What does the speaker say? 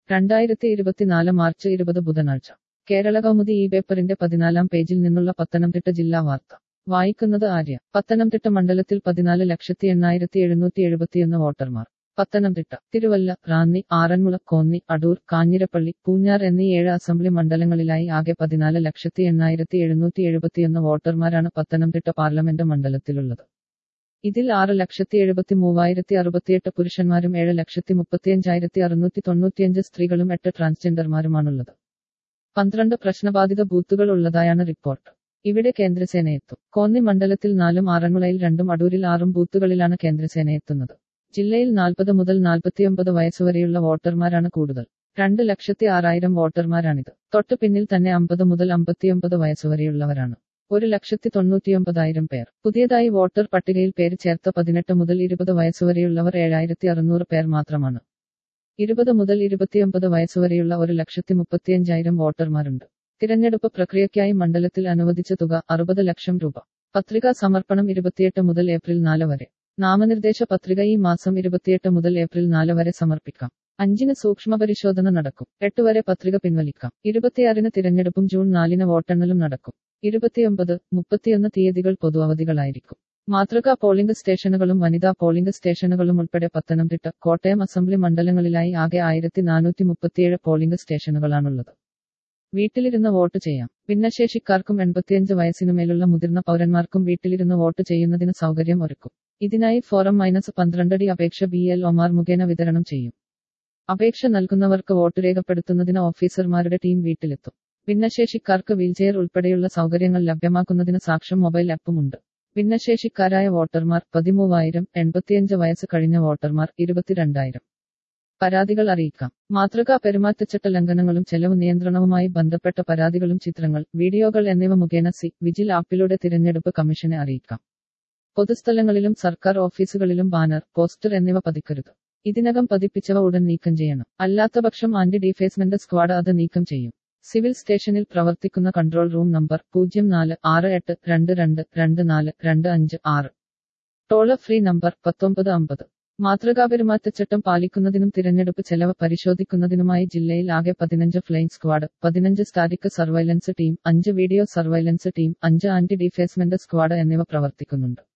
രണ്ടായിരത്തി ഇരുപത്തിനാല് മാർച്ച് ഇരുപത് ബുധനാഴ്ച കേരള കൗമുദി ഈ പേപ്പറിന്റെ പതിനാലാം പേജിൽ നിന്നുള്ള പത്തനംതിട്ട ജില്ലാ വാർത്ത വായിക്കുന്നത് ആര്യ പത്തനംതിട്ട മണ്ഡലത്തിൽ പതിനാല് ലക്ഷത്തി എണ്ണായിരത്തി എഴുന്നൂറ്റി എഴുപത്തിയൊന്ന് വോട്ടർമാർ പത്തനംതിട്ട തിരുവല്ല റാന്നി ആറന്മുള കോന്നി അടൂർ കാഞ്ഞിരപ്പള്ളി പൂഞ്ഞാർ എന്നീ ഏഴ് അസംബ്ലി മണ്ഡലങ്ങളിലായി ആകെ പതിനാല് ലക്ഷത്തി എണ്ണായിരത്തി എഴുന്നൂറ്റി എഴുപത്തിയൊന്ന് വോട്ടർമാരാണ് പത്തനംതിട്ട പാർലമെന്റ് മണ്ഡലത്തിലുള്ളത് ഇതിൽ ആറ് ലക്ഷത്തി എഴുപത്തി മൂവായിരത്തി അറുപത്തിയെട്ട് പുരുഷന്മാരും ഏഴ് ലക്ഷത്തി മുപ്പത്തിയഞ്ചായിരത്തി അറുന്നൂറ്റി തൊണ്ണൂറ്റിയഞ്ച് സ്ത്രീകളും എട്ട് ട്രാൻസ്ജെൻഡർമാരുമാണുള്ളത് പന്ത്രണ്ട് പ്രശ്നബാധിത ബൂത്തുകൾ ഉള്ളതായാണ് റിപ്പോർട്ട് ഇവിടെ കേന്ദ്രസേനയെത്തും കോന്നി മണ്ഡലത്തിൽ നാലും ആറന്മുളയിൽ രണ്ടും അടൂരിൽ ആറും ബൂത്തുകളിലാണ് കേന്ദ്രസേനയെത്തുന്നത് ജില്ലയിൽ നാൽപ്പത് മുതൽ നാൽപ്പത്തിയൊമ്പത് വയസ്സുവരെയുള്ള വോട്ടർമാരാണ് കൂടുതൽ രണ്ട് ലക്ഷത്തി ആറായിരം വോട്ടർമാരാണിത് തൊട്ടു പിന്നിൽ തന്നെ അമ്പത് മുതൽ അമ്പത്തിയൊമ്പത് വയസ്സുവരെയുള്ളവരാണ് ഒരു ലക്ഷത്തി തൊണ്ണൂറ്റിയൊമ്പതായിരം പേർ പുതിയതായി വോട്ടർ പട്ടികയിൽ പേര് ചേർത്ത പതിനെട്ട് മുതൽ ഇരുപത് വയസ്സുവരെയുള്ളവർ ഏഴായിരത്തി അറുന്നൂറ് പേർ മാത്രമാണ് ഇരുപത് മുതൽ ഇരുപത്തിയൊമ്പത് വയസ്സുവരെയുള്ള ഒരു ലക്ഷത്തി മുപ്പത്തിയഞ്ചായിരം വോട്ടർമാരുണ്ട് തിരഞ്ഞെടുപ്പ് പ്രക്രിയയ്ക്കായി മണ്ഡലത്തിൽ അനുവദിച്ച തുക അറുപത് ലക്ഷം രൂപ പത്രികാ സമർപ്പണം ഇരുപത്തിയെട്ട് മുതൽ ഏപ്രിൽ നാല് വരെ നാമനിർദ്ദേശ പത്രിക ഈ മാസം ഇരുപത്തിയെട്ട് മുതൽ ഏപ്രിൽ നാല് വരെ സമർപ്പിക്കാം അഞ്ചിന് സൂക്ഷ്മ പരിശോധന നടക്കും എട്ട് വരെ പത്രിക പിൻവലിക്കാം ഇരുപത്തിയാറിന് തിരഞ്ഞെടുപ്പും ജൂൺ നാലിന് വോട്ടെണ്ണലും നടക്കും ഇരുപത്തിയൊമ്പത് മുപ്പത്തിയൊന്ന് തീയതികൾ പൊതു അവധികളായിരിക്കും മാതൃകാ പോളിംഗ് സ്റ്റേഷനുകളും വനിതാ പോളിംഗ് സ്റ്റേഷനുകളും ഉൾപ്പെടെ പത്തനംതിട്ട കോട്ടയം അസംബ്ലി മണ്ഡലങ്ങളിലായി ആകെ ആയിരത്തി നാനൂറ്റി മുപ്പത്തിയേഴ് പോളിംഗ് സ്റ്റേഷനുകളാണുള്ളത് വീട്ടിലിരുന്ന് വോട്ട് ചെയ്യാം ഭിന്നശേഷിക്കാർക്കും എൺപത്തിയഞ്ച് വയസ്സിനുമേലുള്ള മുതിർന്ന പൗരന്മാർക്കും വീട്ടിലിരുന്ന് വോട്ട് ചെയ്യുന്നതിന് സൗകര്യം ഒരുക്കും ഇതിനായി ഫോറം മൈനസ് പന്ത്രണ്ടടി അപേക്ഷ ബി എൽ ഒമാർ മുഖേന വിതരണം ചെയ്യും അപേക്ഷ നൽകുന്നവർക്ക് വോട്ട് രേഖപ്പെടുത്തുന്നതിന് ഓഫീസർമാരുടെ ടീം വീട്ടിലെത്തും ഭിന്നശേഷിക്കാർക്ക് വീൽചെയർ ഉൾപ്പെടെയുള്ള സൗകര്യങ്ങൾ ലഭ്യമാക്കുന്നതിന് സാക്ഷ്യം മൊബൈൽ ആപ്പുമുണ്ട് ഭിന്നശേഷിക്കാരായ വോട്ടർമാർ പതിമൂവായിരം എൺപത്തിയഞ്ച് വയസ്സ് കഴിഞ്ഞ വോട്ടർമാർ ഇരുപത്തിരണ്ടായിരം പരാതികൾ അറിയിക്കാം മാതൃകാ പെരുമാറ്റച്ചട്ട ലംഘനങ്ങളും ചെലവ് നിയന്ത്രണവുമായി ബന്ധപ്പെട്ട പരാതികളും ചിത്രങ്ങൾ വീഡിയോകൾ എന്നിവ മുഖേന സി വിജിൽ ആപ്പിലൂടെ തിരഞ്ഞെടുപ്പ് കമ്മീഷനെ അറിയിക്കാം പൊതുസ്ഥലങ്ങളിലും സർക്കാർ ഓഫീസുകളിലും ബാനർ പോസ്റ്റർ എന്നിവ പതിക്കരുത് ഇതിനകം പതിപ്പിച്ചവ ഉടൻ നീക്കം ചെയ്യണം അല്ലാത്തപക്ഷം ആന്റി ഡിഫേസ്മെന്റ് സ്ക്വാഡ് അത് നീക്കം ചെയ്യും സിവിൽ സ്റ്റേഷനിൽ പ്രവർത്തിക്കുന്ന കൺട്രോൾ റൂം നമ്പർ പൂജ്യം നാല് ആറ് എട്ട് രണ്ട് രണ്ട് രണ്ട് നാല് രണ്ട് അഞ്ച് ആറ് ടോള് ഫ്രീ നമ്പർ പത്തൊമ്പത് അമ്പത് മാതൃകാ പെരുമാറ്റച്ചട്ടം പാലിക്കുന്നതിനും തിരഞ്ഞെടുപ്പ് ചെലവ് പരിശോധിക്കുന്നതിനുമായി ജില്ലയിൽ ആകെ പതിനഞ്ച് ഫ്ലൈയിങ് സ്ക്വാഡ് പതിനഞ്ച് സ്റ്റാറ്റിക് സർവൈലൻസ് ടീം അഞ്ച് വീഡിയോ സർവൈലൻസ് ടീം അഞ്ച് ആന്റി ഡിഫേസ്മെന്റ് സ്ക്വാഡ് എന്നിവ പ്രവർത്തിക്കുന്നുണ്ട്